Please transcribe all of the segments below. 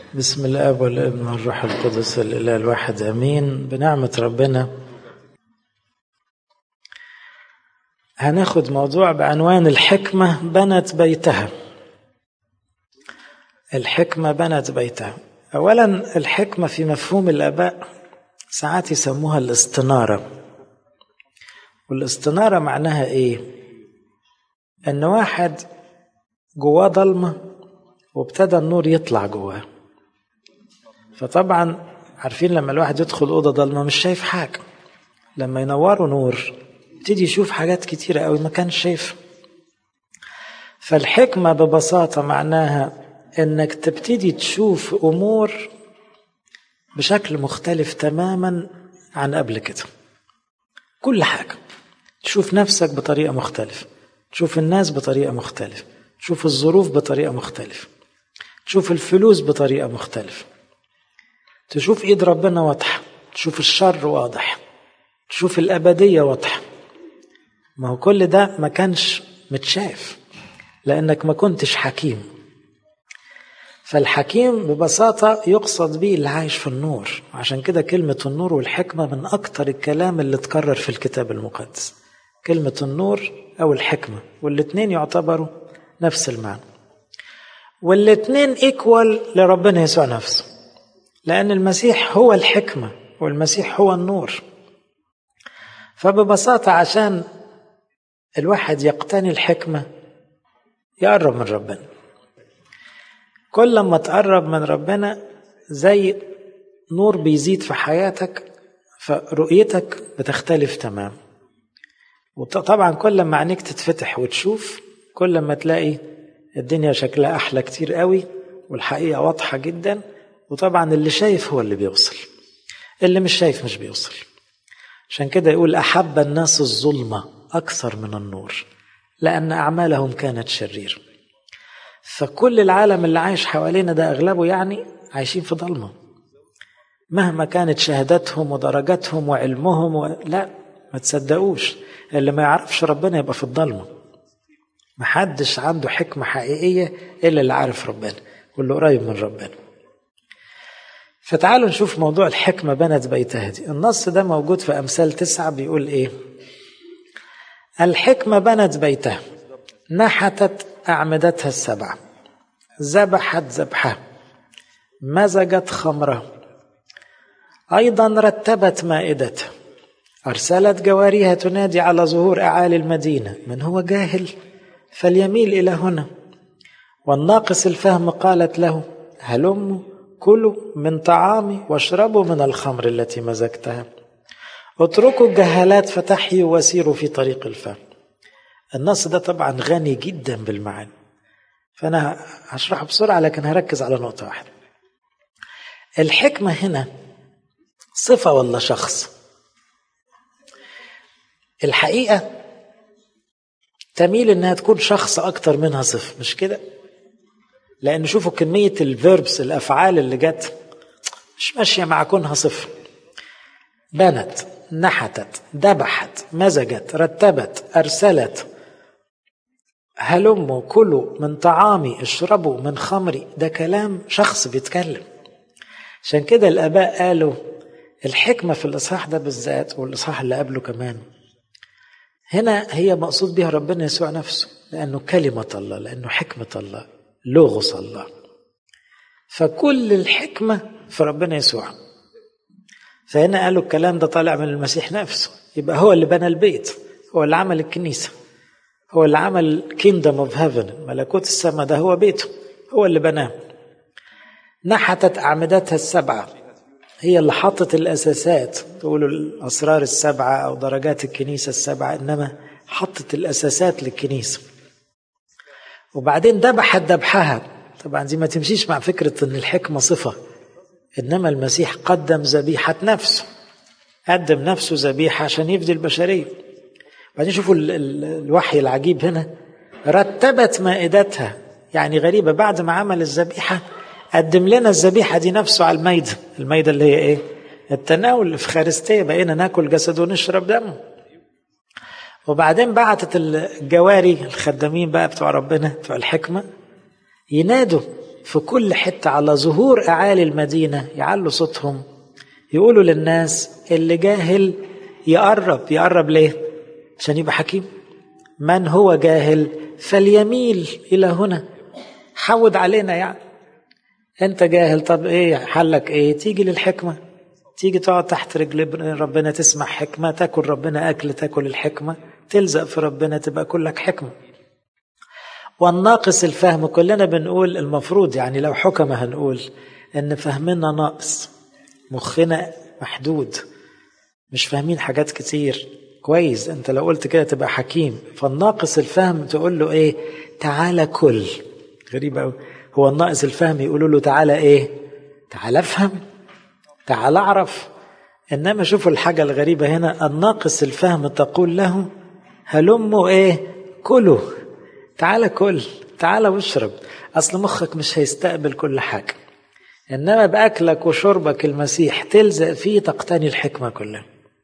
بسم الاب والابن والروح القدس الاله الواحد امين بنعمه ربنا هناخد موضوع بعنوان الحكمه بنت بيتها الحكمه بنت بيتها اولا الحكمه في مفهوم الاباء ساعات يسموها الاستناره والاستناره معناها ايه ان واحد جواه ضلمه وابتدى النور يطلع جواه فطبعا عارفين لما الواحد يدخل اوضه ضلمه مش شايف حاجه لما ينوروا نور يبتدي يشوف حاجات كتيره قوي ما كانش شايفها فالحكمه ببساطه معناها انك تبتدي تشوف امور بشكل مختلف تماما عن قبل كده كل حاجه تشوف نفسك بطريقه مختلفه تشوف الناس بطريقه مختلفه تشوف الظروف بطريقه مختلفه تشوف الفلوس بطريقه مختلفه تشوف ايد ربنا واضحه تشوف الشر واضح تشوف الابديه واضحه ما هو كل ده ما كانش متشاف لانك ما كنتش حكيم فالحكيم ببساطة يقصد به اللي عايش في النور عشان كده كلمة النور والحكمة من أكتر الكلام اللي اتكرر في الكتاب المقدس كلمة النور أو الحكمة والاتنين يعتبروا نفس المعنى والاتنين ايكوال لربنا يسوع نفسه لأن المسيح هو الحكمة والمسيح هو النور فببساطة عشان الواحد يقتني الحكمة يقرب من ربنا كل ما تقرب من ربنا زي نور بيزيد في حياتك فرؤيتك بتختلف تمام وطبعا كل ما عينيك تتفتح وتشوف كل ما تلاقي الدنيا شكلها احلى كتير قوي والحقيقه واضحه جدا وطبعا اللي شايف هو اللي بيوصل اللي مش شايف مش بيوصل عشان كده يقول احب الناس الظلمه اكثر من النور لان اعمالهم كانت شريره فكل العالم اللي عايش حوالينا ده اغلبه يعني عايشين في ضلمه مهما كانت شهادتهم ودرجاتهم وعلمهم و... لا ما تصدقوش اللي ما يعرفش ربنا يبقى في الضلمه محدش عنده حكمة حقيقية إلا اللي عارف ربنا واللي قريب من ربنا فتعالوا نشوف موضوع الحكمة بنت بيتها دي النص ده موجود في أمثال تسعة بيقول إيه الحكمة بنت بيتها نحتت أعمدتها السبعة ذبحت ذبحها مزجت خمرها أيضا رتبت مائدتها أرسلت جواريها تنادي على ظهور أعالي المدينة من هو جاهل فليميل إلى هنا والناقص الفهم قالت له هلموا كلوا من طعامي واشربوا من الخمر التي مزجتها اتركوا الجهالات فتحيوا وسيروا في طريق الفهم النص ده طبعا غني جدا بالمعاني فأنا هشرحه بسرعة لكن هركز على نقطة واحدة الحكمة هنا صفة ولا شخص الحقيقة تميل انها تكون شخص اكتر منها صفه مش كده لان شوفوا كميه الفيربس الافعال اللي جت مش ماشيه مع كونها صفه بنت نحتت ذبحت مزجت رتبت ارسلت هلموا كلوا من طعامي اشربوا من خمري ده كلام شخص بيتكلم عشان كده الاباء قالوا الحكمه في الاصحاح ده بالذات والاصحاح اللي قبله كمان هنا هي مقصود بها ربنا يسوع نفسه لأنه كلمة الله لأنه حكمة الله لغص الله فكل الحكمة في ربنا يسوع فهنا قالوا الكلام ده طالع من المسيح نفسه يبقى هو اللي بنى البيت هو اللي عمل الكنيسة هو اللي عمل kingdom of heaven ملكوت السماء ده هو بيته هو اللي بناه نحتت أعمدتها السبعة هي اللي حطت الأساسات تقولوا الأسرار السبعة أو درجات الكنيسة السبعة إنما حطت الأساسات للكنيسة وبعدين ذبحت ذبحها طبعا دي ما تمشيش مع فكرة إن الحكمة صفة إنما المسيح قدم ذبيحة نفسه قدم نفسه ذبيحة عشان يفدي البشرية بعدين شوفوا ال ال الوحي العجيب هنا رتبت مائدتها يعني غريبة بعد ما عمل الذبيحة قدم لنا الذبيحة دي نفسه على الميدة الميدة اللي هي ايه التناول الإفخارستية بقينا ناكل جسده ونشرب دمه وبعدين بعتت الجواري الخدامين بقى بتوع ربنا بتوع الحكمة ينادوا في كل حتة على ظهور أعالي المدينة يعلوا صوتهم يقولوا للناس اللي جاهل يقرب يقرب ليه عشان يبقى حكيم من هو جاهل فليميل إلى هنا حود علينا يعني انت جاهل طب ايه حلك ايه تيجي للحكمة تيجي تقعد تحت رجل ربنا تسمع حكمة تاكل ربنا أكل تاكل الحكمة تلزق في ربنا تبقى كلك حكمة والناقص الفهم كلنا بنقول المفروض يعني لو حكمة هنقول ان فهمنا ناقص مخنا محدود مش فاهمين حاجات كتير كويس انت لو قلت كده تبقى حكيم فالناقص الفهم تقول له ايه تعالى كل غريب قوي هو الناقص الفهم يقولوا له تعالى ايه تعالى افهم تعالى اعرف انما شوفوا الحاجه الغريبه هنا الناقص الفهم تقول له هلموا ايه كلوا تعالى كل تعالى واشرب اصل مخك مش هيستقبل كل حاجه انما باكلك وشربك المسيح تلزق فيه تقتني الحكمه كلها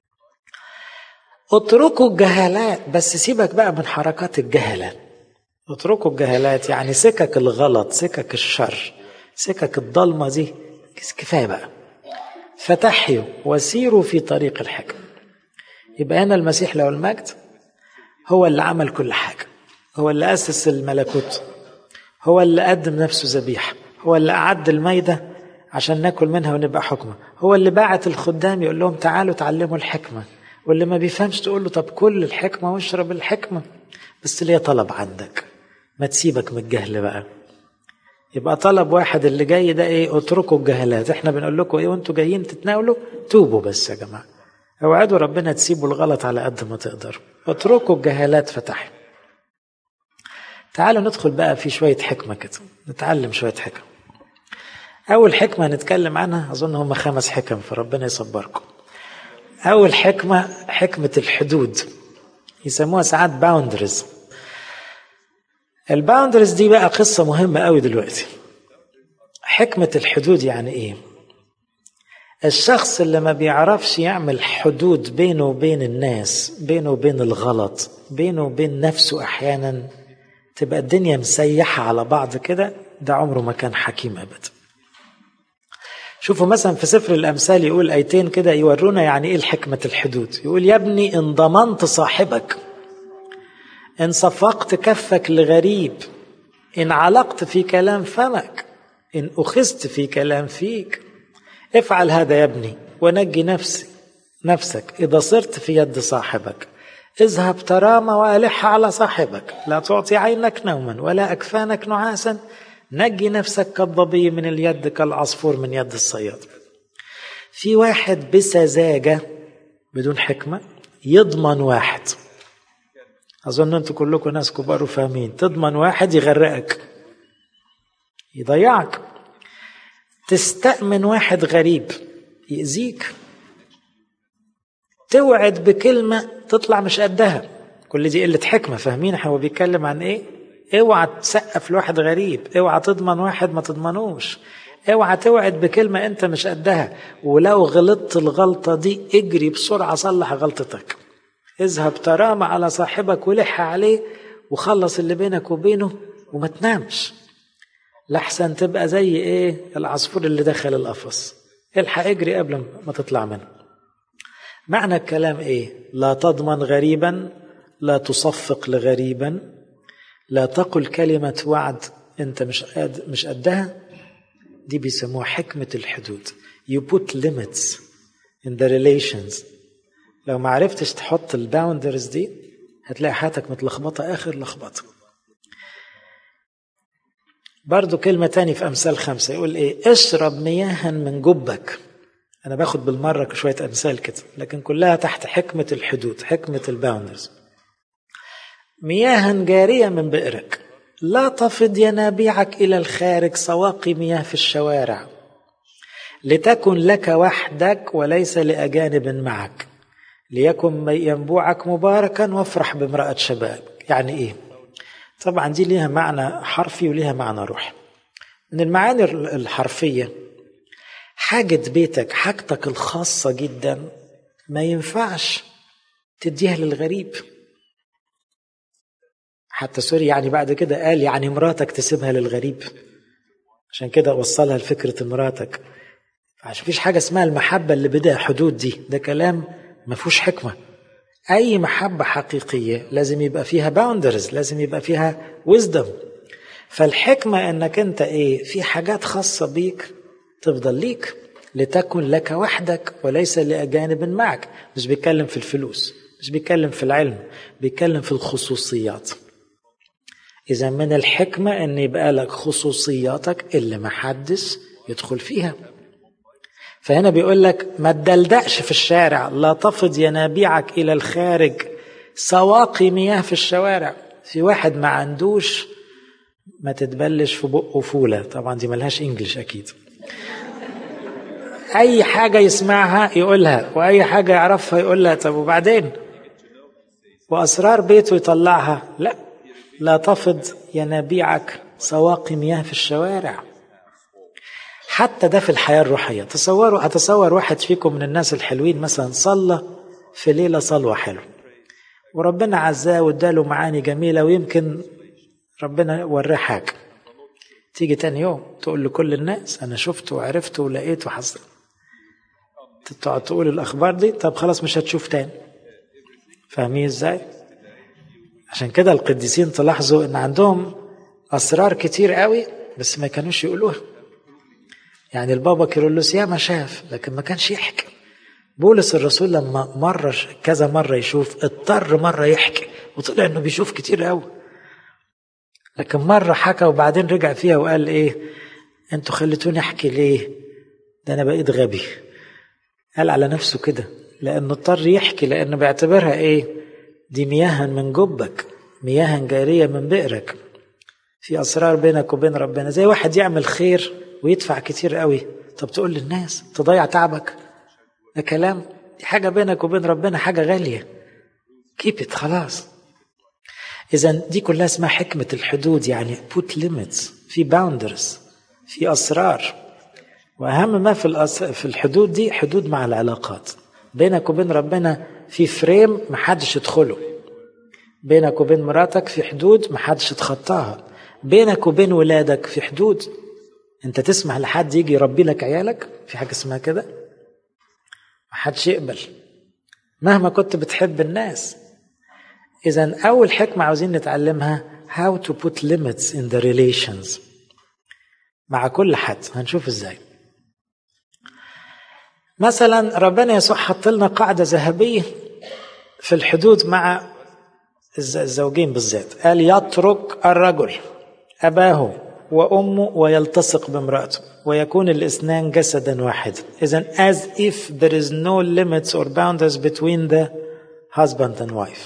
اتركوا الجهالات بس سيبك بقى من حركات الجهله اتركوا الجهالات يعني سكك الغلط سكك الشر سكك الضلمه دي كفايه بقى فتحيوا وسيروا في طريق الحكم يبقى هنا المسيح له المجد هو اللي عمل كل حاجه هو اللي اسس الملكوت هو اللي قدم نفسه ذبيحه هو اللي أعد الميدة عشان ناكل منها ونبقى حكمة هو اللي باعت الخدام يقول لهم تعالوا تعلموا الحكمة واللي ما بيفهمش تقول له طب كل الحكمة واشرب الحكمة بس ليه طلب عندك ما تسيبك من الجهل بقى يبقى طلب واحد اللي جاي ده ايه اتركوا الجهلات احنا بنقول لكم ايه وانتوا جايين تتناولوا توبوا بس يا جماعه اوعدوا ربنا تسيبوا الغلط على قد ما تقدروا اتركوا الجهالات فتحوا تعالوا ندخل بقى في شويه حكمه كده نتعلم شويه حكم أول حكمة نتكلم عنها أظن هم خمس حكم فربنا يصبركم أول حكمة حكمة الحدود يسموها ساعات باوندرز الباوندرز دي بقى قصة مهمة قوي دلوقتي حكمة الحدود يعني إيه الشخص اللي ما بيعرفش يعمل حدود بينه وبين الناس بينه وبين الغلط بينه وبين نفسه أحيانا تبقى الدنيا مسيحة على بعض كده ده عمره ما كان حكيم أبدا شوفوا مثلا في سفر الأمثال يقول آيتين كده يورونا يعني إيه الحكمة الحدود يقول يا ابني إن ضمنت صاحبك إن صفقت كفك لغريب إن علقت في كلام فمك إن أخذت في كلام فيك افعل هذا يا ابني ونجي نفسي نفسك إذا صرت في يد صاحبك اذهب ترامى والح على صاحبك لا تعطي عينك نوما ولا أكفانك نعاسا نجي نفسك كالضبي من اليد كالعصفور من يد الصياد في واحد بسذاجة بدون حكمة يضمن واحد أظن أنتم كلكم ناس كبار وفاهمين تضمن واحد يغرقك يضيعك تستأمن واحد غريب يأذيك توعد بكلمة تطلع مش قدها كل دي قلة حكمة فاهمين هو بيتكلم عن ايه اوعى تسقف لواحد غريب اوعى تضمن واحد ما تضمنوش اوعى توعد بكلمة انت مش قدها ولو غلطت الغلطة دي اجري بسرعة صلح غلطتك اذهب ترامى على صاحبك ولح عليه وخلص اللي بينك وبينه وما تنامش لحسن تبقى زي ايه العصفور اللي دخل القفص الحق اجري قبل ما تطلع منه معنى الكلام ايه لا تضمن غريبا لا تصفق لغريبا لا تقل كلمة وعد انت مش قد مش قدها دي بيسموها حكمة الحدود you put limits in the relations لو ما عرفتش تحط الباوندرز دي هتلاقي حياتك متلخبطة آخر لخبطة برضو كلمة تاني في أمثال خمسة يقول إيه اشرب مياها من جبك أنا باخد بالمرة شوية أمثال كده لكن كلها تحت حكمة الحدود حكمة الباوندرز مياها جارية من بئرك لا تفض ينابيعك إلى الخارج سواقي مياه في الشوارع لتكن لك وحدك وليس لأجانب معك ليكن ينبوعك مباركا وافرح بامرأة شبابك يعني إيه طبعا دي ليها معنى حرفي وليها معنى روحي من المعاني الحرفية حاجة بيتك حاجتك الخاصة جدا ما ينفعش تديها للغريب حتى سوري يعني بعد كده قال يعني مراتك تسيبها للغريب عشان كده وصلها لفكرة مراتك عشان فيش حاجة اسمها المحبة اللي بدها حدود دي ده كلام ما فيهوش حكمة أي محبة حقيقية لازم يبقى فيها باوندرز لازم يبقى فيها ويزدم فالحكمة انك انت ايه في حاجات خاصة بيك تفضل ليك لتكن لك وحدك وليس لأجانب معك مش بيتكلم في الفلوس مش بيتكلم في العلم بيتكلم في الخصوصيات إذا من الحكمة أن يبقى لك خصوصياتك اللي ما حدش يدخل فيها فهنا بيقول لك ما تدلدقش في الشارع لا تفض ينابيعك إلى الخارج سواقي مياه في الشوارع في واحد ما عندوش ما تتبلش في بقه فولة طبعا دي ملهاش انجلش أكيد أي حاجة يسمعها يقولها وأي حاجة يعرفها يقولها طب وبعدين وأسرار بيته يطلعها لا لا تفض ينابيعك سواقي مياه في الشوارع حتى ده في الحياة الروحية تصوروا أتصور واحد فيكم من الناس الحلوين مثلا صلى في ليلة صلوة حلو وربنا عزاه واداله معاني جميلة ويمكن ربنا وراه حاجة تيجي تاني يوم تقول لكل الناس أنا شفته وعرفته ولقيته وحصل تقعد تقول الأخبار دي طب خلاص مش هتشوف تاني فاهمين ازاي؟ عشان كده القديسين تلاحظوا ان عندهم اسرار كتير قوي بس ما كانوش يقولوها يعني البابا كيرلس ياما شاف لكن ما كانش يحكي بولس الرسول لما مرة كذا مرة يشوف اضطر مرة يحكي وطلع انه بيشوف كتير قوي لكن مرة حكى وبعدين رجع فيها وقال ايه انتوا خليتوني احكي ليه ده انا بقيت غبي قال على نفسه كده لانه اضطر يحكي لانه بيعتبرها ايه دي مياه من جبك مياه جارية من بئرك في أسرار بينك وبين ربنا زي واحد يعمل خير ويدفع كتير قوي طب تقول للناس تضيع تعبك ده كلام دي حاجة بينك وبين ربنا حاجة غالية keep it خلاص إذا دي كلها اسمها حكمة الحدود يعني put limits في boundaries في أسرار وأهم ما في الأس... في الحدود دي حدود مع العلاقات بينك وبين ربنا في فريم محدش يدخله بينك وبين مراتك في حدود محدش يتخطاها بينك وبين ولادك في حدود انت تسمح لحد يجي يربي لك عيالك في حاجه اسمها كده محدش يقبل مهما كنت بتحب الناس اذا اول حكمه عاوزين نتعلمها how to put limits in the relations مع كل حد هنشوف ازاي مثلا ربنا يسوع حط لنا قاعده ذهبيه في الحدود مع الزوجين بالذات قال يترك الرجل أباه وأمه ويلتصق بامرأته ويكون الاثنان جسدا واحدا إذا as if there is no limits or boundaries between the husband and wife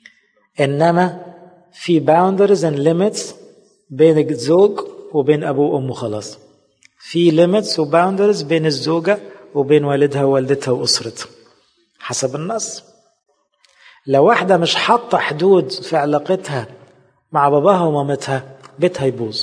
إنما في boundaries and limits بين الزوج وبين أبوه وأمه خلاص في limits و boundaries بين الزوجة وبين والدها ووالدتها وأسرتها حسب النص لو واحدة مش حاطة حدود في علاقتها مع باباها ومامتها بيتها يبوظ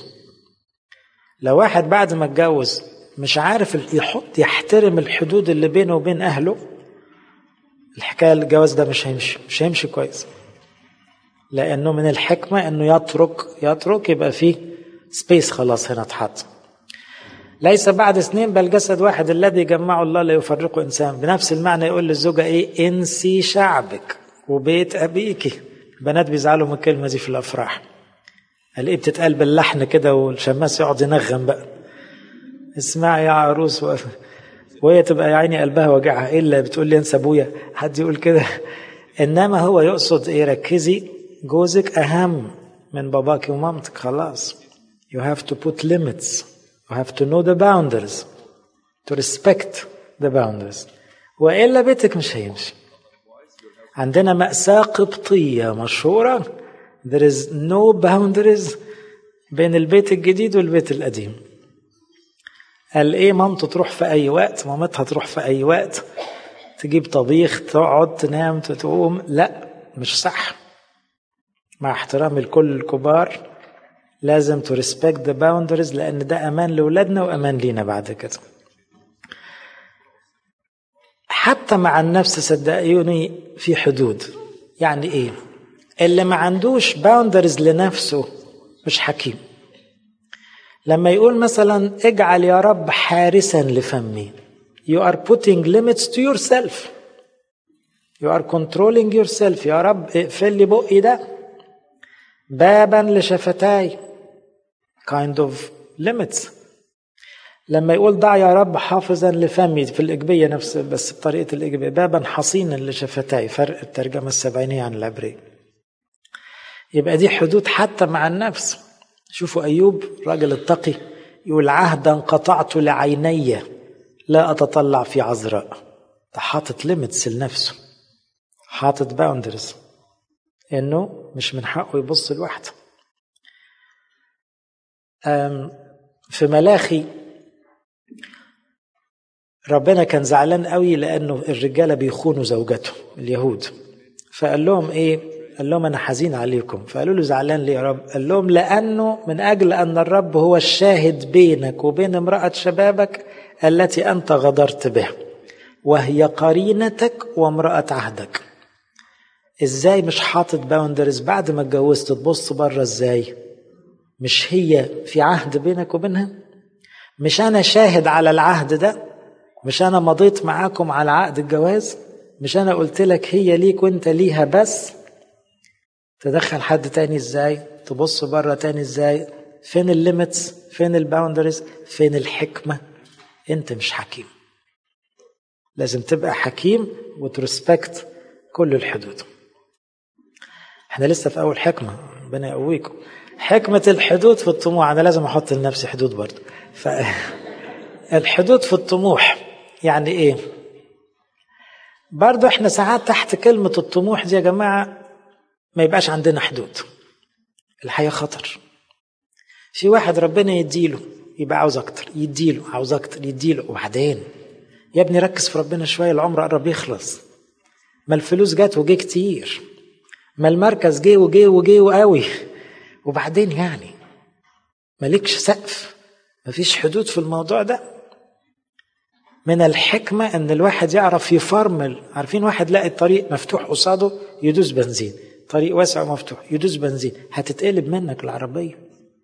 لو واحد بعد ما اتجوز مش عارف يحط يحترم الحدود اللي بينه وبين اهله الحكايه الجواز ده مش هيمشي مش هيمشي كويس لانه من الحكمه انه يترك يترك يبقى فيه سبيس خلاص هنا اتحط ليس بعد سنين بل جسد واحد الذي جمعه الله لا يفرقه انسان بنفس المعنى يقول للزوجه ايه انسي شعبك وبيت ابيك البنات بيزعلوا من الكلمه دي في الافراح قال ايه بتتقال باللحن كده والشماس يقعد ينغم بقى اسمعي يا عروس و... وهي تبقى يا عيني قلبها وجعها ايه اللي بتقول لي انسى ابويا حد يقول كده انما هو يقصد ايه ركزي جوزك اهم من باباك ومامتك خلاص you have to put limits you have to know the boundaries to respect the boundaries والا بيتك مش هيمشي عندنا مأساة قبطية مشهورة there is no boundaries بين البيت الجديد والبيت القديم قال ايه مامته تروح في اي وقت مامتها تروح في اي وقت تجيب طبيخ تقعد تنام تقوم لا مش صح مع احترام الكل الكبار لازم تو ريسبكت ذا باوندريز لان ده امان لاولادنا وامان لينا بعد كده حتى مع النفس صدقوني في حدود يعني ايه اللي ما عندوش باوندرز لنفسه مش حكيم لما يقول مثلا اجعل يا رب حارسا لفمي you are putting limits to yourself you are controlling yourself يا رب اقفل لي بقي ده بابا لشفتاي kind of limits لما يقول ضع يا رب حافظا لفمي في الإجبية نفس بس بطريقة الإجبية بابا حصينا لشفتاي فرق الترجمة السبعينية عن العبرية يبقى دي حدود حتى مع النفس شوفوا أيوب راجل التقي يقول عهدا قطعت لعيني لا أتطلع في عذراء ده حاطط ليميتس لنفسه حاطط باوندرز إنه مش من حقه يبص لوحده في ملاخي ربنا كان زعلان قوي لانه الرجاله بيخونوا زوجته اليهود فقال لهم ايه قال لهم انا حزين عليكم فقالوا له زعلان ليه يا رب قال لهم لانه من اجل ان الرب هو الشاهد بينك وبين امراه شبابك التي انت غدرت بها وهي قرينتك وامراه عهدك ازاي مش حاطط باوندرز بعد ما اتجوزت تبص بره ازاي مش هي في عهد بينك وبينها مش انا شاهد على العهد ده مش انا مضيت معاكم على عقد الجواز مش انا قلت لك هي ليك وانت ليها بس تدخل حد تاني ازاي تبص بره تاني ازاي فين الليميتس فين الباوندريز فين الحكمة انت مش حكيم لازم تبقى حكيم وترسبكت كل الحدود احنا لسه في اول حكمة ربنا يقويكم حكمة الحدود في الطموح انا لازم احط لنفسي حدود برضه ف... الحدود في الطموح يعني ايه برضه احنا ساعات تحت كلمة الطموح دي يا جماعة ما يبقاش عندنا حدود الحياة خطر في واحد ربنا يديله يبقى عاوز اكتر يديله عاوز اكتر يديله وبعدين يا ابني ركز في ربنا شوية العمر قرب يخلص ما الفلوس جت وجه كتير ما المركز جه وجه وجه وقوي وبعدين يعني مالكش سقف مفيش حدود في الموضوع ده من الحكمة ان الواحد يعرف يفرمل عارفين واحد لاقي الطريق مفتوح قصاده يدوس بنزين طريق واسع ومفتوح يدوس بنزين هتتقلب منك العربية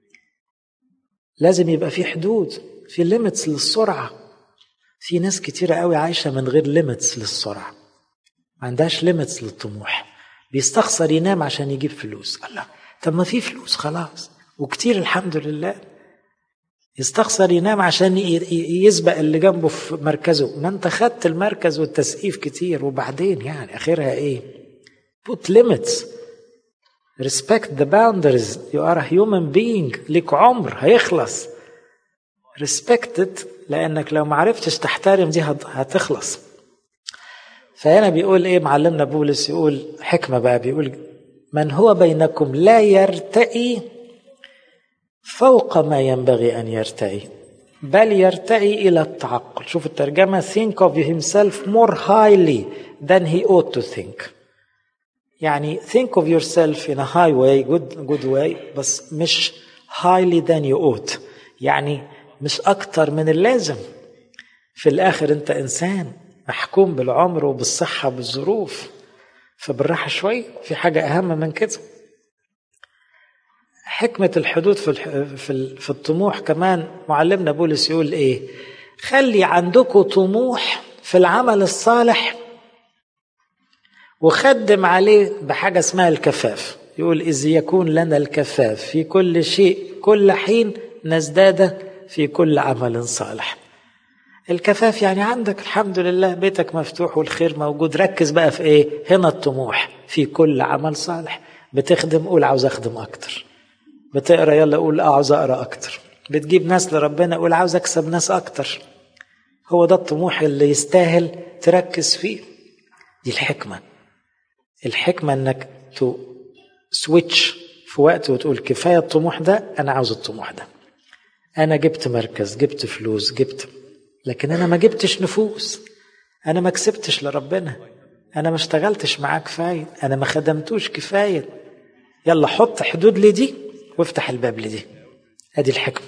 لازم يبقى في حدود في ليميتس للسرعة في ناس كتيرة قوي عايشة من غير ليميتس للسرعة ما عندهاش ليميتس للطموح بيستخسر ينام عشان يجيب فلوس الله طب ما في فلوس خلاص وكتير الحمد لله يستخسر ينام عشان يسبق اللي جنبه في مركزه ما انت خدت المركز والتسقيف كتير وبعدين يعني اخرها ايه put limits respect the boundaries you are a human being ليك عمر هيخلص respect it لانك لو ما عرفتش تحترم دي هتخلص فهنا بيقول ايه معلمنا بولس يقول حكمه بقى بيقول من هو بينكم لا يرتئي فوق ما ينبغي أن يرتئي بل يرتئي إلى التعقل شوف الترجمة think of himself more highly than he ought to think يعني think of yourself in a high way good, good way بس مش highly than you ought يعني مش أكتر من اللازم في الآخر أنت إنسان محكوم بالعمر وبالصحة بالظروف فبالراحة شوي في حاجة أهم من كده حكمة الحدود في في في الطموح كمان معلمنا بولس يقول ايه؟ خلي عندكم طموح في العمل الصالح وخدم عليه بحاجة اسمها الكفاف يقول إذ يكون لنا الكفاف في كل شيء كل حين نزداد في كل عمل صالح الكفاف يعني عندك الحمد لله بيتك مفتوح والخير موجود ركز بقى في ايه هنا الطموح في كل عمل صالح بتخدم قول عاوز اخدم اكتر بتقرا يلا قول عاوز اقرا اكتر بتجيب ناس لربنا قول عاوز اكسب ناس اكتر هو ده الطموح اللي يستاهل تركز فيه دي الحكمه الحكمه انك تو سويتش في وقت وتقول كفايه الطموح ده انا عاوز الطموح ده انا جبت مركز جبت فلوس جبت لكن انا ما جبتش نفوس انا ما كسبتش لربنا انا ما اشتغلتش معاه كفايه انا ما خدمتوش كفايه يلا حط حدود لدي وافتح الباب لدي ادي الحكمه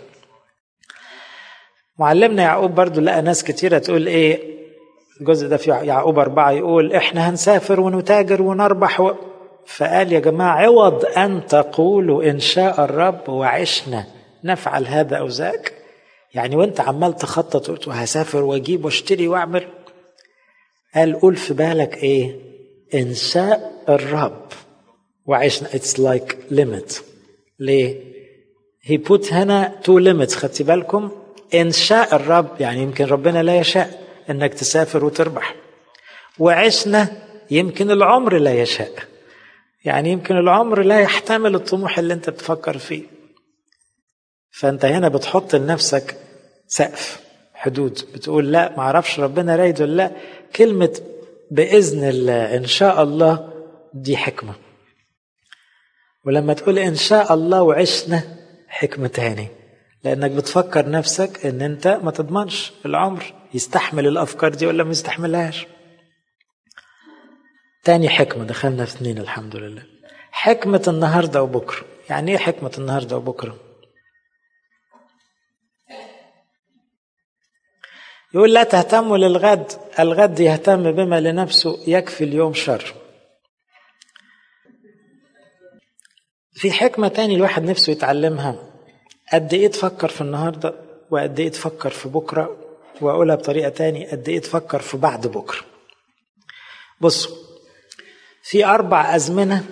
معلمنا يعقوب برضو لقى ناس كتيره تقول ايه الجزء ده في يعقوب أربعة يقول إحنا هنسافر ونتاجر ونربح و... فقال يا جماعة عوض أن تقولوا إن شاء الرب وعشنا نفعل هذا أو ذاك يعني وانت عمال تخطط قلت هسافر واجيب واشتري واعمل قال قول في بالك ايه ان شاء الرب وعشنا اتس لايك ليميت ليه هي بوت هنا تو ليميتس خدتي بالكم ان شاء الرب يعني يمكن ربنا لا يشاء انك تسافر وتربح وعشنا يمكن العمر لا يشاء يعني يمكن العمر لا يحتمل الطموح اللي انت بتفكر فيه فانت هنا بتحط لنفسك سقف حدود بتقول لا ما اعرفش ربنا رايد ولا لا كلمه باذن الله ان شاء الله دي حكمه ولما تقول ان شاء الله وعشنا حكمه تاني لانك بتفكر نفسك ان انت ما تضمنش العمر يستحمل الافكار دي ولا ما يستحملهاش تاني حكمة دخلنا في اثنين الحمد لله حكمة النهاردة وبكرة يعني ايه حكمة النهاردة وبكرة يقول لا تهتموا للغد الغد يهتم بما لنفسه يكفي اليوم شر في حكمة تاني الواحد نفسه يتعلمها قد ايه تفكر في النهاردة وقد ايه تفكر في بكرة واقولها بطريقة تاني قد ايه تفكر في بعد بكرة بصوا في أربع أزمنة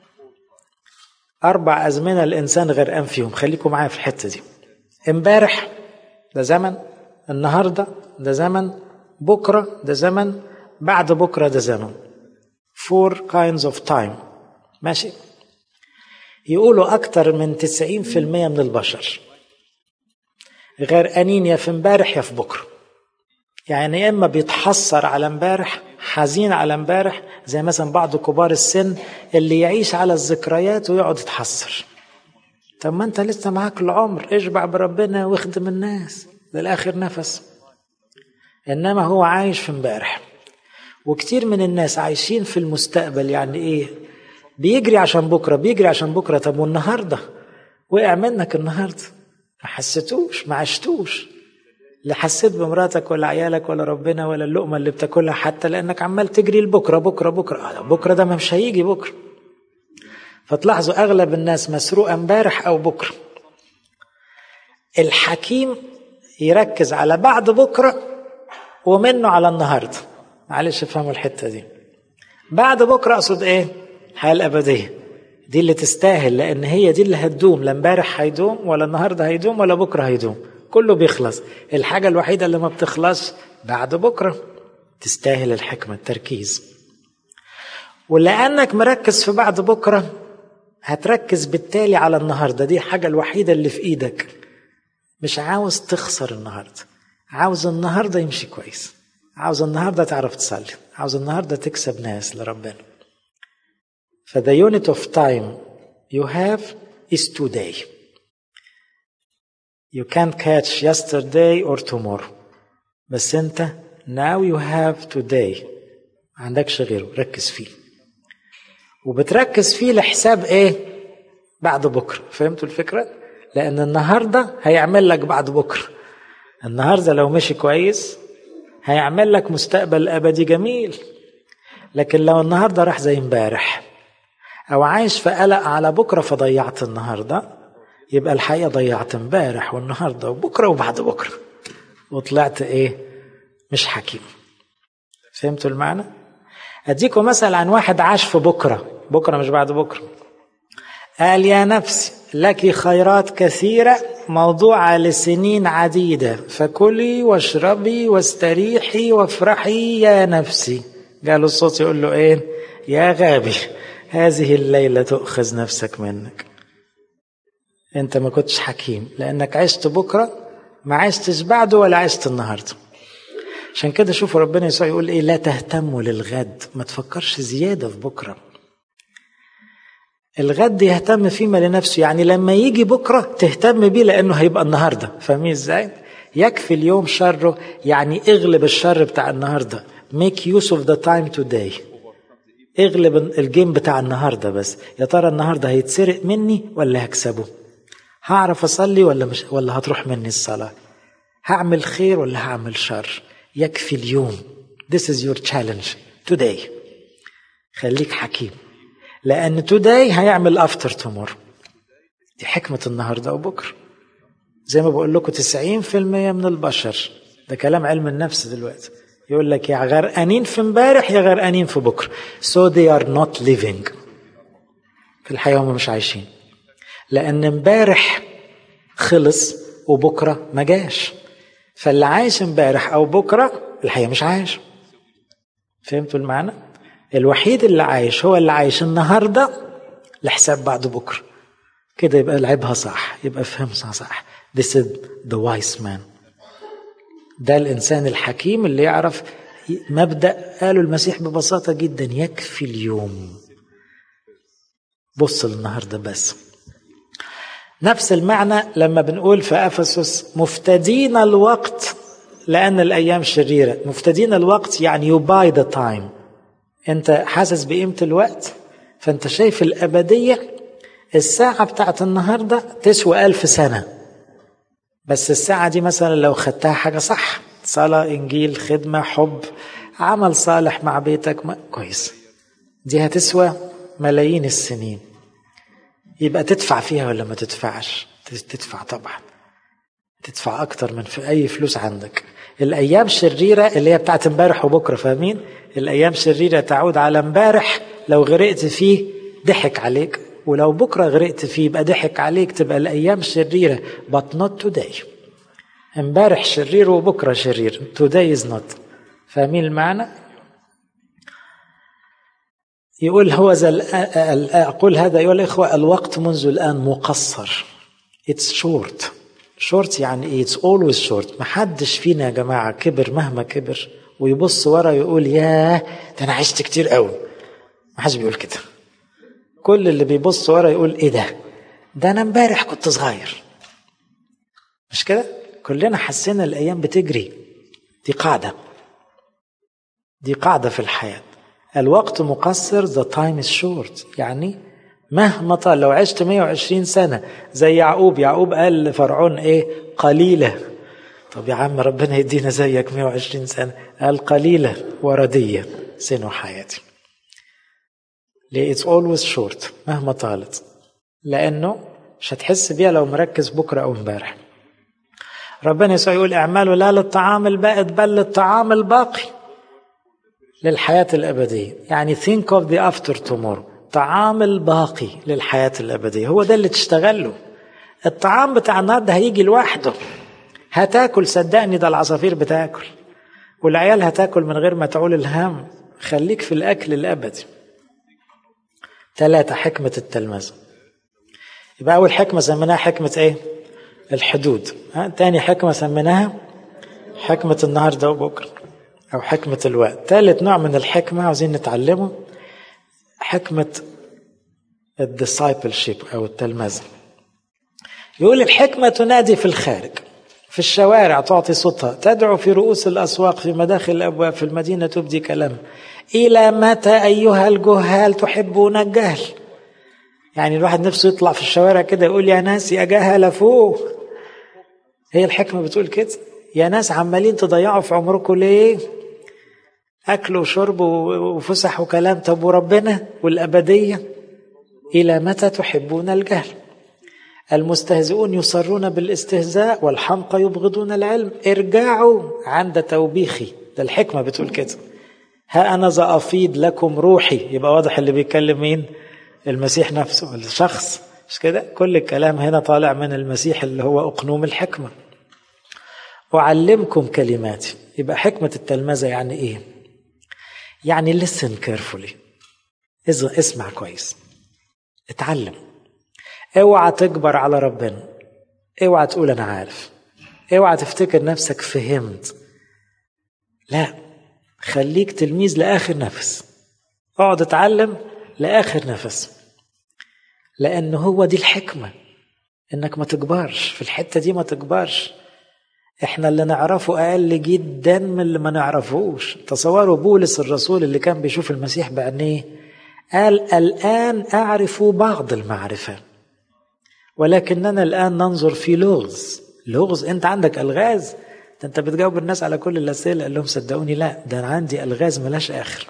أربع أزمنة الإنسان غرقان فيهم خليكم معايا في الحتة دي امبارح ده زمن النهاردة ده زمن بكرة ده زمن بعد بكرة ده زمن four kinds of time ماشي يقولوا أكتر من 90% من البشر غرقانين يا في امبارح يا في بكرة يعني يا إما بيتحسر على امبارح حزين على امبارح زي مثلا بعض كبار السن اللي يعيش على الذكريات ويقعد يتحسر طب ما انت لسه معاك العمر اشبع بربنا واخدم الناس للاخر نفس انما هو عايش في امبارح وكتير من الناس عايشين في المستقبل يعني ايه بيجري عشان بكره بيجري عشان بكره طب والنهارده وقع منك النهارده ما حسيتوش ما عشتوش لا حسيت بمراتك ولا عيالك ولا ربنا ولا اللقمه اللي بتاكلها حتى لانك عمال تجري لبكره بكره بكره بكره ده مش هيجي بكره فتلاحظوا اغلب الناس مسروقه امبارح او بكره الحكيم يركز على بعد بكره ومنه على النهارده معلش افهموا الحته دي بعد بكره اقصد ايه الحياه الابديه دي اللي تستاهل لان هي دي اللي هتدوم لا امبارح هيدوم ولا النهارده هيدوم ولا بكره هيدوم كله بيخلص الحاجة الوحيدة اللي ما بتخلص بعد بكرة تستاهل الحكمة التركيز ولأنك مركز في بعد بكرة هتركز بالتالي على النهاردة دي الحاجة الوحيدة اللي في إيدك مش عاوز تخسر النهاردة عاوز النهاردة يمشي كويس عاوز النهاردة تعرف تصلي عاوز النهاردة تكسب ناس لربنا فthe unit of time you have is today You can't catch yesterday or tomorrow. بس انت now you have today ما عندكش غيره ركز فيه وبتركز فيه لحساب ايه بعد بكره فهمتوا الفكره لان النهارده هيعمل لك بعد بكره النهارده لو مشي كويس هيعمل لك مستقبل ابدي جميل لكن لو النهارده راح زي امبارح او عايش في قلق على بكره فضيعت النهارده يبقى الحقيقه ضيعت امبارح والنهارده وبكره وبعد بكره وطلعت ايه مش حكيم فهمتوا المعنى اديكم مثل عن واحد عاش في بكره بكره مش بعد بكره قال يا نفسي لك خيرات كثيره موضوعه لسنين عديده فكلي واشربي واستريحي وافرحي يا نفسي قال الصوت يقول له ايه يا غابي هذه الليله تؤخذ نفسك منك انت ما كنتش حكيم لانك عشت بكره ما عشتش بعده ولا عشت النهارده عشان كده شوفوا ربنا يسوع يقول ايه لا تهتموا للغد ما تفكرش زياده في بكره الغد يهتم فيما لنفسه يعني لما يجي بكره تهتم بيه لانه هيبقى النهارده فاهمين ازاي يكفي اليوم شره يعني اغلب الشر بتاع النهارده make use of the time today اغلب الجيم بتاع النهارده بس يا ترى النهارده هيتسرق مني ولا هكسبه هعرف اصلي ولا مش ولا هتروح مني الصلاه هعمل خير ولا هعمل شر يكفي اليوم this is your challenge today خليك حكيم لان today هيعمل after tomorrow دي حكمه النهارده وبكره زي ما بقول لكم 90% من البشر ده كلام علم النفس دلوقتي يقول لك يا غرقانين في امبارح يا غرقانين في بكره so they are not living في الحقيقه هم مش عايشين لان امبارح خلص وبكره ما جاش فاللي عايش امبارح او بكره الحقيقه مش عايش فهمتوا المعنى الوحيد اللي عايش هو اللي عايش النهارده لحساب بعد بكره كده يبقى لعبها صح يبقى فهمها صح This is the wise man ده الإنسان الحكيم اللي يعرف مبدأ قاله المسيح ببساطة جدا يكفي اليوم بص النهاردة بس نفس المعنى لما بنقول في أفسس مفتدين الوقت لأن الأيام شريرة مفتدين الوقت يعني you buy the time أنت حاسس بقيمة الوقت فأنت شايف الأبدية الساعة بتاعت النهاردة تسوى ألف سنة بس الساعة دي مثلا لو خدتها حاجة صح صلاة إنجيل خدمة حب عمل صالح مع بيتك ما كويس دي هتسوى ملايين السنين يبقى تدفع فيها ولا ما تدفعش تدفع طبعا تدفع أكتر من في أي فلوس عندك الأيام شريرة اللي هي بتاعت امبارح وبكرة فاهمين الأيام شريرة تعود على امبارح لو غرقت فيه ضحك عليك ولو بكرة غرقت فيه يبقى ضحك عليك تبقى الأيام شريرة but not today امبارح شرير وبكرة شرير today is not فاهمين المعنى يقول هو أقول هذا أيها الإخوة الوقت منذ الآن مقصر it's short short يعني إيه it's always short محدش فينا يا جماعة كبر مهما كبر ويبص ورا يقول ياه ده أنا عشت كتير قوي محدش بيقول كده كل اللي بيبص ورا يقول ايه ده ده انا امبارح كنت صغير مش كده كلنا حسينا الايام بتجري دي قاعده دي قاعده في الحياه الوقت مقصر the time is short يعني مهما طال لو عشت 120 سنه زي يعقوب يعقوب قال لفرعون ايه قليله طب يا عم ربنا يدينا زيك 120 سنه قال قليله ورديه سن حياتي ليه it's always short مهما طالت لأنه مش هتحس بيها لو مركز بكرة أو امبارح ربنا يسوع يقول اعملوا لا للطعام البائد بل للطعام الباقي للحياة الأبدية يعني think of the after tomorrow طعام الباقي للحياة الأبدية هو ده اللي تشتغل له الطعام بتاع النهارده هيجي لوحده هتاكل صدقني ده العصافير بتاكل والعيال هتاكل من غير ما تعول الهم خليك في الأكل الأبدي ثلاثة حكمة التلمذة يبقى أول حكمة سميناها حكمة إيه؟ الحدود ها؟ تاني حكمة سميناها حكمة النهاردة وبكرة أو حكمة الوقت ثالث نوع من الحكمة عاوزين نتعلمه حكمة الديسايبلشيب أو التلمذة يقول الحكمة تنادي في الخارج في الشوارع تعطي صوتها تدعو في رؤوس الأسواق في مداخل الأبواب في المدينة تبدي كلام إلى متى أيها الجهال تحبون الجهل يعني الواحد نفسه يطلع في الشوارع كده يقول يا ناس يا جهل فوق هي الحكمة بتقول كده يا ناس عمالين تضيعوا في عمركم ليه أكل وشرب وفسح وكلام طب وربنا والأبدية إلى متى تحبون الجهل المستهزئون يصرون بالاستهزاء والحمقى يبغضون العلم ارجعوا عند توبيخي ده الحكمة بتقول كده ها أنا ذا أفيض لكم روحي يبقى واضح اللي بيتكلم مين المسيح نفسه الشخص مش كده كل الكلام هنا طالع من المسيح اللي هو أقنوم الحكمة أعلمكم كلماتي يبقى حكمة التلمذة يعني إيه يعني listen carefully اسمع كويس اتعلم اوعى تكبر على ربنا اوعى تقول انا عارف اوعى تفتكر نفسك فهمت لا خليك تلميذ لاخر نفس اقعد اتعلم لاخر نفس لان هو دي الحكمه انك ما تكبرش في الحته دي ما تكبرش احنا اللي نعرفه اقل جدا من اللي ما نعرفوش تصوروا بولس الرسول اللي كان بيشوف المسيح بعينيه قال الان اعرف بعض المعرفه ولكننا الآن ننظر في لغز لغز أنت عندك ألغاز ده أنت بتجاوب الناس على كل الأسئلة قال لهم صدقوني لا ده أنا عندي ألغاز ملاش آخر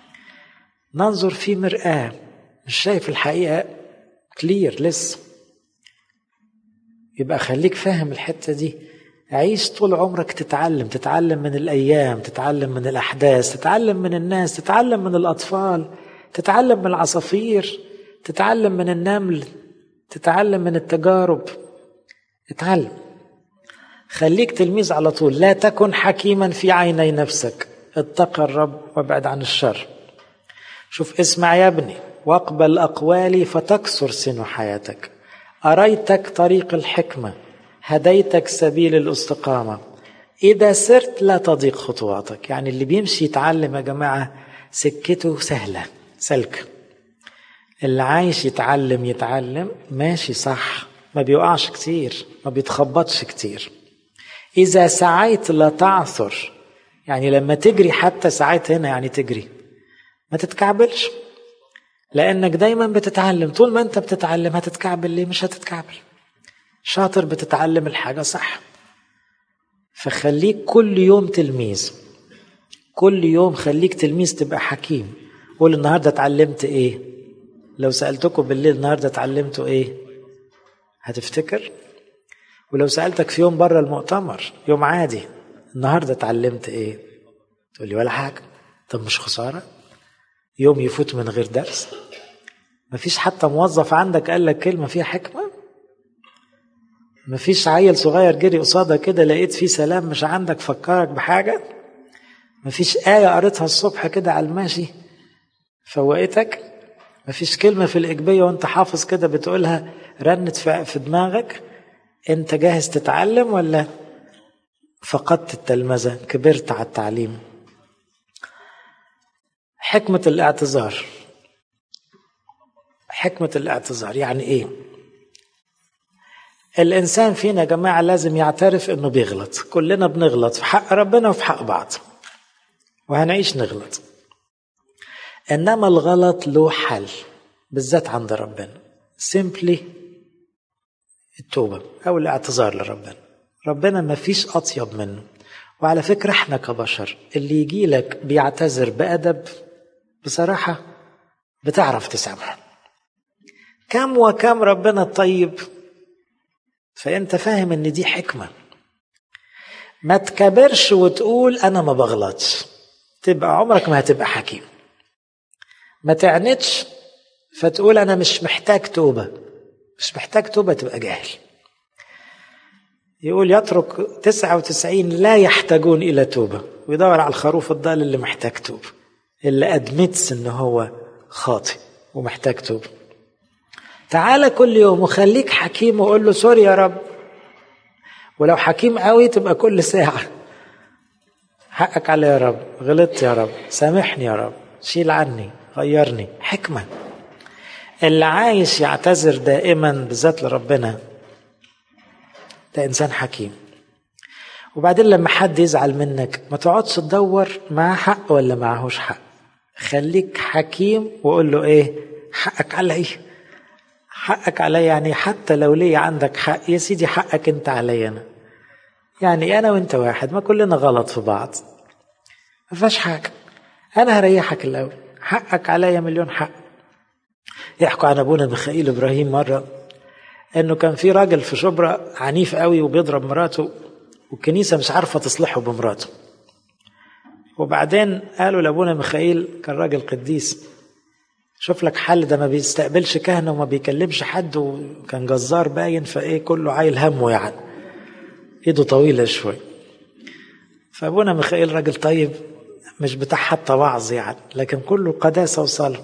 ننظر في مرآة مش شايف الحقيقة كلير لسه يبقى خليك فاهم الحتة دي عيش طول عمرك تتعلم تتعلم من الأيام تتعلم من الأحداث تتعلم من الناس تتعلم من الأطفال تتعلم من العصافير تتعلم من النمل تتعلم من التجارب اتعلم خليك تلميذ على طول لا تكن حكيما في عيني نفسك اتق الرب وابعد عن الشر شوف اسمع يا ابني واقبل أقوالي فتكسر سن حياتك أريتك طريق الحكمة هديتك سبيل الاستقامة إذا سرت لا تضيق خطواتك يعني اللي بيمشي يتعلم يا جماعة سكته سهلة سلك اللي عايش يتعلم يتعلم ماشي صح ما بيوقعش كتير ما بيتخبطش كتير إذا سعيت لا تعثر يعني لما تجري حتى ساعات هنا يعني تجري ما تتكعبلش لأنك دايما بتتعلم طول ما أنت بتتعلم هتتكعبل ليه مش هتتكعبل شاطر بتتعلم الحاجة صح فخليك كل يوم تلميذ كل يوم خليك تلميذ تبقى حكيم قول النهارده اتعلمت ايه لو سألتكم بالليل النهارده اتعلمتوا ايه هتفتكر ولو سألتك في يوم بره المؤتمر يوم عادي النهارده اتعلمت ايه تقول لي ولا حاجة طب مش خسارة يوم يفوت من غير درس مفيش حتى موظف عندك قال لك كلمة فيها حكمة مفيش عيل صغير جري قصادك كده لقيت فيه سلام مش عندك فكرك بحاجة مفيش آية قريتها الصبح كده على الماشي فوقتك مفيش كلمة في الإجبية وانت حافظ كده بتقولها رنت في دماغك انت جاهز تتعلم ولا فقدت التلمذة كبرت على التعليم حكمة الاعتذار حكمة الاعتذار يعني ايه الانسان فينا يا جماعة لازم يعترف انه بيغلط كلنا بنغلط في حق ربنا وفي حق بعض وهنعيش نغلط انما الغلط له حل بالذات عند ربنا سيمبلي التوبة او الاعتذار لربنا ربنا ما فيش اطيب منه وعلى فكرة احنا كبشر اللي يجي لك بيعتذر بأدب بصراحة بتعرف تسامحه كم وكم ربنا الطيب فانت فاهم ان دي حكمة ما تكبرش وتقول انا ما بغلطش تبقى عمرك ما هتبقى حكيم ما تعنتش فتقول انا مش محتاج توبة مش محتاج توبة تبقى جاهل يقول يترك تسعة وتسعين لا يحتاجون إلى توبة ويدور على الخروف الضال اللي محتاج توبة اللي أدمتس إن هو خاطئ ومحتاج توبة تعالى كل يوم وخليك حكيم وقول له سوري يا رب ولو حكيم قوي تبقى كل ساعة حقك علي يا رب غلطت يا رب سامحني يا رب شيل عني غيرني حكمة اللي عايش يعتذر دائما بالذات لربنا ده إنسان حكيم وبعدين لما حد يزعل منك ما تقعدش تدور معاه حق ولا معهوش حق خليك حكيم وقول له ايه حقك علي حقك علي يعني حتى لو لي عندك حق يا سيدي حقك انت علي انا يعني انا وانت واحد ما كلنا غلط في بعض ما فيهاش حاجه انا هريحك الاول حقك عليا مليون حق يحكوا عن ابونا ميخائيل ابراهيم مره انه كان في راجل في شبرا عنيف قوي وبيضرب مراته والكنيسه مش عارفه تصلحه بمراته وبعدين قالوا لابونا ميخائيل كان راجل قديس شوف لك حل ده ما بيستقبلش كهنه وما بيكلمش حد وكان جزار باين فايه كله عايل همه يعني ايده طويله شوي فابونا ميخائيل راجل طيب مش بتاع حتى وعظ يعني لكن كله قداسه وصلاه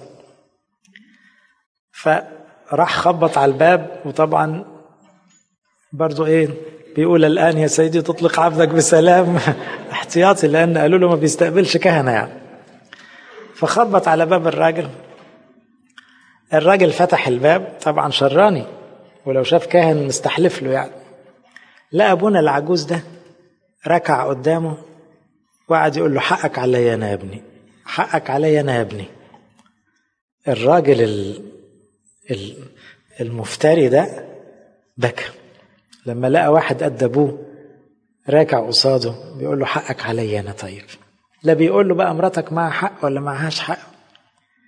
فراح خبط على الباب وطبعا برضو ايه بيقول الان يا سيدي تطلق عبدك بسلام احتياطي لان قالوا له ما بيستقبلش كهنه يعني فخبط على باب الراجل الراجل فتح الباب طبعا شراني ولو شاف كاهن مستحلف له يعني لا ابونا العجوز ده ركع قدامه وقعد يقول له حقك عليا انا يا ابني حقك عليا انا يا ابني الراجل ال المفتري ده بكى لما لقى واحد قد ابوه راكع قصاده بيقول له حقك عليا انا طيب لا بيقول له بقى مراتك معها حق ولا معهاش حق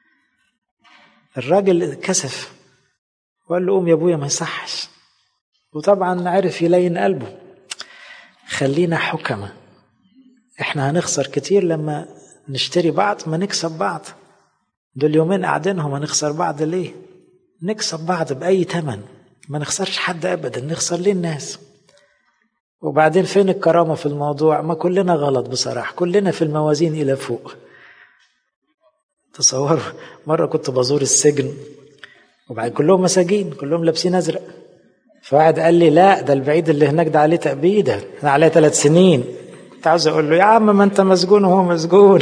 الراجل كسف وقال له قوم يا ابويا ما يصحش وطبعا عرف يلين قلبه خلينا حكمة احنا هنخسر كتير لما نشتري بعض ما نكسب بعض دول يومين قاعدينهم هنخسر بعض ليه نكسب بعض بأي تمن ما نخسرش حد أبدا نخسر ليه الناس وبعدين فين الكرامة في الموضوع ما كلنا غلط بصراحة كلنا في الموازين إلى فوق تصوروا مرة كنت بزور السجن وبعد كلهم مساجين كلهم لابسين أزرق فواحد قال لي لا ده البعيد اللي هناك ده عليه تأبيدة أنا عليه ثلاث سنين كنت عاوز أقول له يا عم ما أنت مسجون وهو مسجون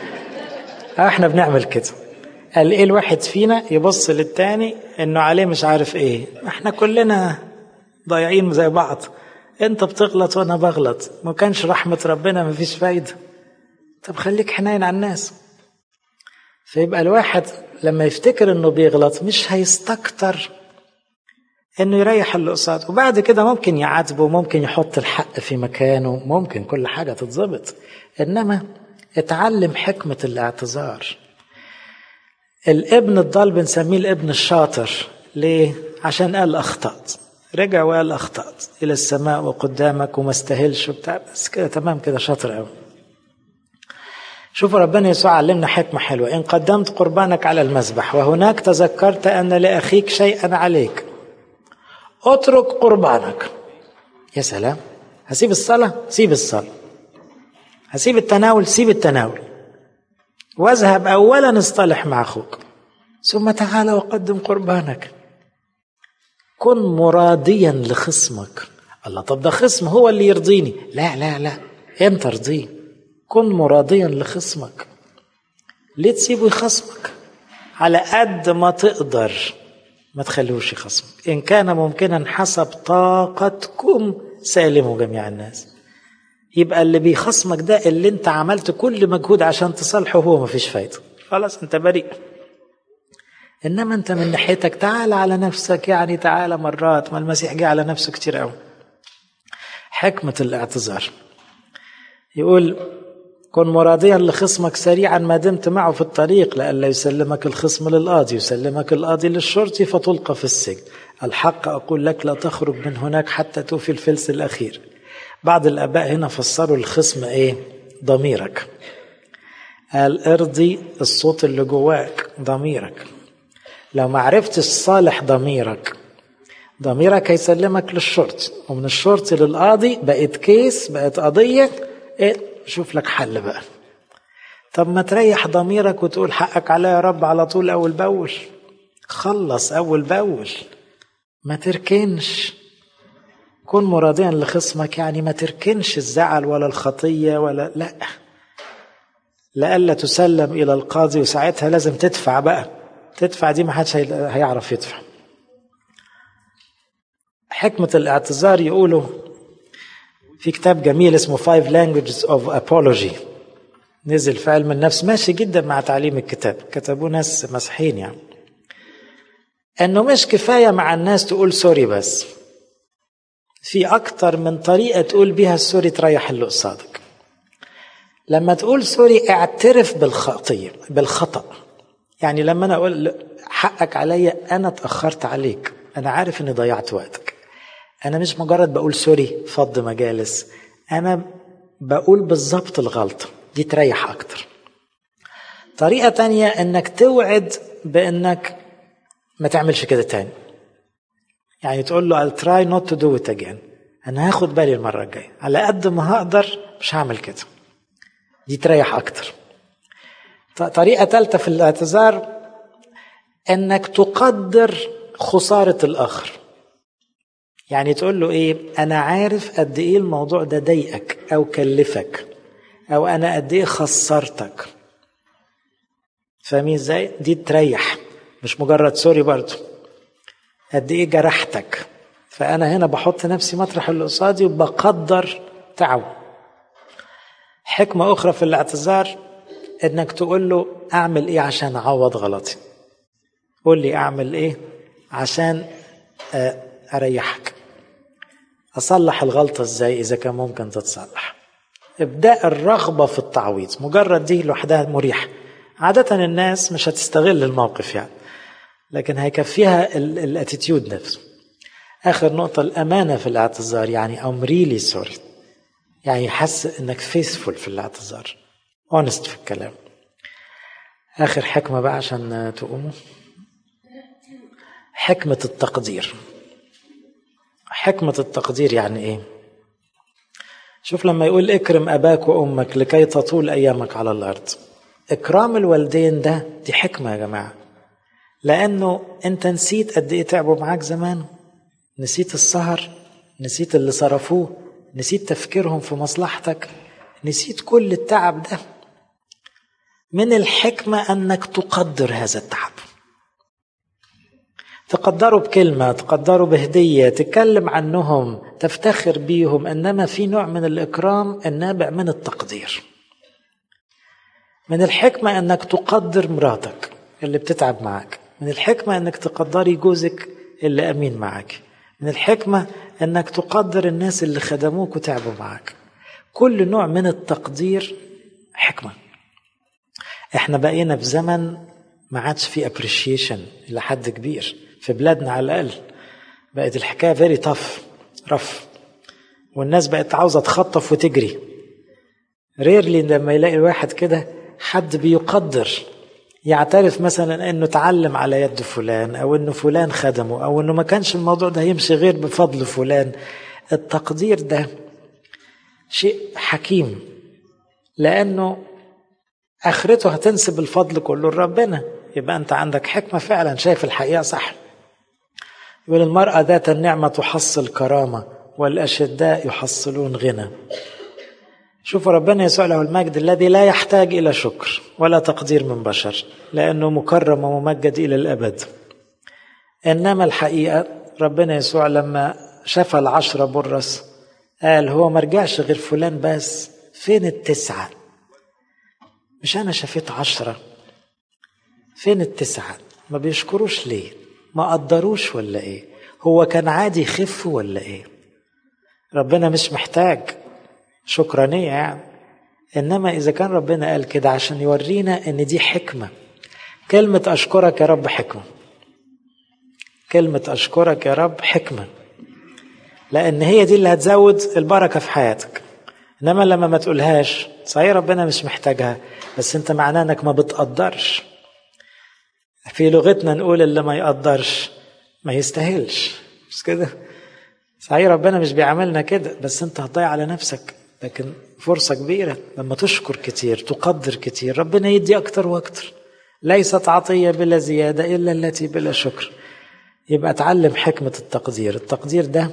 احنا بنعمل كده قال ايه الواحد فينا يبص للتاني انه عليه مش عارف ايه احنا كلنا ضايعين زي بعض انت بتغلط وانا بغلط ما كانش رحمة ربنا ما فيش فايدة طب خليك حنين على الناس فيبقى الواحد لما يفتكر انه بيغلط مش هيستكتر انه يريح اللي قصاده وبعد كده ممكن يعاتبه ممكن يحط الحق في مكانه ممكن كل حاجة تتظبط انما اتعلم حكمة الاعتذار الابن الضال بنسميه الابن الشاطر ليه؟ عشان قال أخطأت رجع وقال أخطأت إلى السماء وقدامك وما استاهلش وبتاع بس كده تمام كده شاطر قوي شوفوا ربنا يسوع علمنا حكمة حلوة إن قدمت قربانك على المذبح وهناك تذكرت أن لأخيك شيئا عليك اترك قربانك يا سلام هسيب الصلاة سيب الصلاة هسيب التناول سيب التناول واذهب اولا اصطلح مع اخوك ثم تعال وقدم قربانك كن مراديا لخصمك الله طب ده خصم هو اللي يرضيني لا لا لا انت ارضيه كن مراديا لخصمك ليه تسيبه يخصمك على قد ما تقدر ما تخلوش يخصمك ان كان ممكنا حسب طاقتكم سالموا جميع الناس يبقى اللي بيخصمك ده اللي انت عملت كل مجهود عشان تصالحه هو مفيش فايده خلاص انت بريء انما انت من ناحيتك تعال على نفسك يعني تعال مرات ما المسيح جه على نفسه كتير قوي حكمة الاعتذار يقول كن مراديا لخصمك سريعا ما دمت معه في الطريق لئلا يسلمك الخصم للقاضي يسلمك القاضي للشرطي فتلقى في السجن الحق أقول لك لا تخرج من هناك حتى توفي الفلس الأخير بعض الآباء هنا فسروا الخصم إيه ضميرك قال ارضي الصوت اللي جواك ضميرك لو ما عرفتش صالح ضميرك ضميرك هيسلمك للشرطي ومن الشرطي للقاضي بقت كيس بقت قضية ايه شوف لك حل بقى طب ما تريح ضميرك وتقول حقك عليا يا رب على طول أول بأول خلص أول بأول ما تركنش كن مراديا لخصمك يعني ما تركنش الزعل ولا الخطية ولا لا لألا تسلم إلى القاضي وساعتها لازم تدفع بقى تدفع دي ما حدش هيعرف يدفع حكمة الاعتذار يقولوا في كتاب جميل اسمه Five Languages of Apology نزل في علم النفس ماشي جدا مع تعليم الكتاب كتبوه ناس مسيحيين يعني انه مش كفايه مع الناس تقول سوري بس في اكتر من طريقه تقول بيها السوري تريح اللي قصادك لما تقول سوري اعترف بالخطيه بالخطا يعني لما انا اقول حقك عليا انا اتاخرت عليك انا عارف اني ضيعت وقتك انا مش مجرد بقول سوري فض مجالس انا بقول بالظبط الغلطه دي تريح اكتر طريقه تانية انك توعد بانك ما تعملش كده تاني يعني تقول له I'll try not to do it again أنا هاخد بالي المرة الجاية على قد ما هقدر مش هعمل كده دي تريح أكتر طريقة ثالثة في الاعتذار إنك تقدر خسارة الآخر يعني تقول له إيه أنا عارف قد إيه الموضوع ده ضايقك أو كلفك أو أنا قد إيه خسرتك فاهمين إزاي؟ دي تريح مش مجرد سوري برضه قد ايه جرحتك فانا هنا بحط نفسي مطرح اللي قصادي وبقدر تعبه حكمة أخرى في الاعتذار إنك تقول له أعمل إيه عشان أعوض غلطي قول لي أعمل إيه عشان أريحك أصلح الغلطة إزاي إذا كان ممكن تتصلح ابدأ الرغبة في التعويض مجرد دي لوحدها مريحة عادة الناس مش هتستغل الموقف يعني لكن هيكفيها الاتيتيود نفسه آخر نقطة الأمانة في الاعتذار يعني I'm really sorry يعني حس إنك faithful في الاعتذار honest في الكلام آخر حكمة بقى عشان تقوموا حكمة التقدير حكمة التقدير يعني إيه؟ شوف لما يقول اكرم أباك وأمك لكي تطول أيامك على الأرض إكرام الوالدين ده دي حكمة يا جماعة لأنه أنت نسيت قد إيه تعبوا معاك زمان نسيت السهر نسيت اللي صرفوه نسيت تفكيرهم في مصلحتك نسيت كل التعب ده من الحكمة أنك تقدر هذا التعب تقدروا بكلمة تقدروا بهدية تتكلم عنهم تفتخر بيهم إنما في نوع من الإكرام النابع من التقدير من الحكمة أنك تقدر مراتك اللي بتتعب معك من الحكمة أنك تقدري جوزك اللي أمين معك من الحكمة أنك تقدر الناس اللي خدموك وتعبوا معك كل نوع من التقدير حكمة احنا بقينا في زمن ما عادش في ابريشيشن الى حد كبير في بلادنا على الاقل بقت الحكايه فيري تف رف والناس بقت عاوزه تخطف وتجري ريرلي لما يلاقي الواحد كده حد بيقدر يعترف مثلا انه اتعلم على يد فلان او انه فلان خدمه او انه ما كانش الموضوع ده يمشي غير بفضل فلان التقدير ده شيء حكيم لانه اخرته هتنسب الفضل كله لربنا يبقى انت عندك حكمه فعلا شايف الحقيقه صح يقول المراه ذات النعمه تحصل كرامه والاشداء يحصلون غنى شوفوا ربنا يسوع له المجد الذي لا يحتاج الى شكر ولا تقدير من بشر لانه مكرم وممجد الى الابد انما الحقيقه ربنا يسوع لما شفى العشره برص قال هو ما رجعش غير فلان بس فين التسعه مش أنا شفيت عشرة فين التسعة ما بيشكروش ليه ما قدروش ولا إيه هو كان عادي يخف ولا إيه ربنا مش محتاج شكرانية يعني إنما إذا كان ربنا قال كده عشان يورينا إن دي حكمة كلمة أشكرك يا رب حكمة كلمة أشكرك يا رب حكمة لأن هي دي اللي هتزود البركة في حياتك إنما لما ما تقولهاش صحيح ربنا مش محتاجها بس انت معناه انك ما بتقدرش في لغتنا نقول اللي ما يقدرش ما يستاهلش مش كده صحيح ربنا مش بيعاملنا كده بس انت هتضيع على نفسك لكن فرصة كبيرة لما تشكر كتير تقدر كتير ربنا يدي أكتر وأكتر ليست عطية بلا زيادة إلا التي بلا شكر يبقى اتعلم حكمة التقدير التقدير ده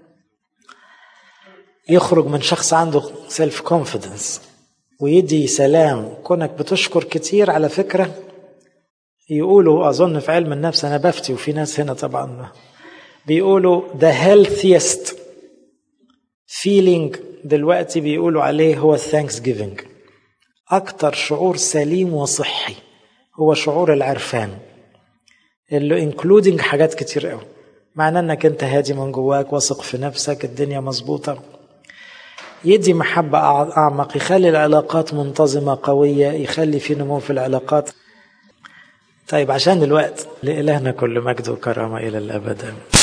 يخرج من شخص عنده سيلف كونفيدنس ويدي سلام كونك بتشكر كتير على فكرة يقولوا أظن في علم النفس أنا بفتي وفي ناس هنا طبعا بيقولوا the healthiest feeling دلوقتي بيقولوا عليه هو Thanksgiving أكتر شعور سليم وصحي هو شعور العرفان اللي including حاجات كتير قوي معناه انك انت هادي من جواك واثق في نفسك الدنيا مظبوطه يدي محبة أعمق يخلي العلاقات منتظمة قوية يخلي في نمو في العلاقات طيب عشان الوقت لإلهنا كل مجد وكرامة إلى الأبد